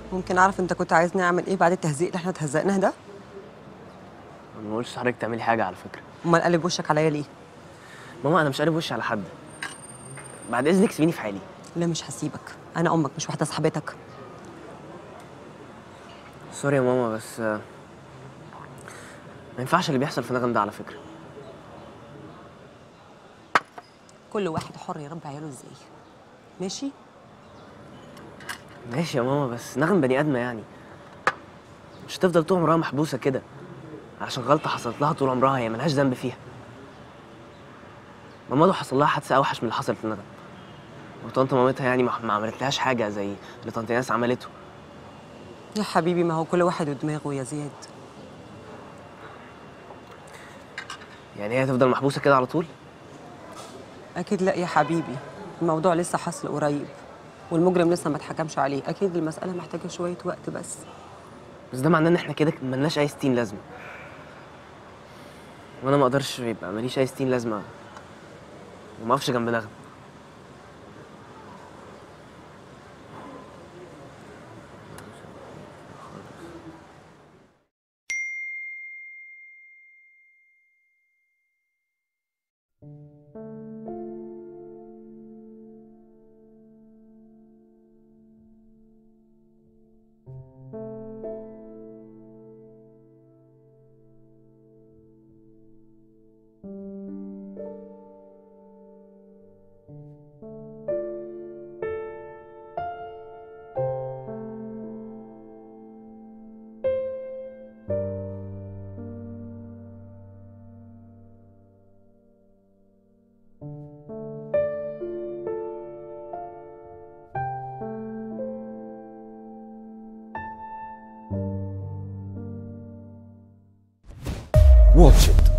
ممكن اعرف انت كنت عايزني اعمل ايه بعد التهزيق اللي احنا اتهزقناه ده انا ما قلتش لحضرتك تعملي حاجه على فكره امال قلب وشك عليا ليه ماما انا مش قالب وشي على حد بعد اذنك سيبيني في حالي لا مش هسيبك انا امك مش واحده صاحبتك سوري يا ماما بس آه، ما ينفعش اللي بيحصل في نغم ده على فكره كل واحد حر يربي عياله ازاي ماشي ماشي يا ماما بس نغم بني ادمه يعني مش هتفضل طول عمرها محبوسه كده عشان غلطه حصلت لها طول عمرها هي ملهاش ذنب فيها ماما لو حصل لها حادثه اوحش من اللي حصلت لنغم وطنط مامتها يعني ما ما عملتلهاش حاجه زي اللي طنط ناس عملته يا حبيبي ما هو كل واحد ودماغه يا زياد يعني هي هتفضل محبوسه كده على طول اكيد لا يا حبيبي الموضوع لسه حصل قريب والمجرم لسه ما اتحكمش عليه اكيد المساله محتاجه شويه وقت بس بس ده معناه ان احنا كده ملناش اي ستين لازمه وانا ما اقدرش يبقى ماليش اي ستين لازمه وما اقفش جنب نغم Watch it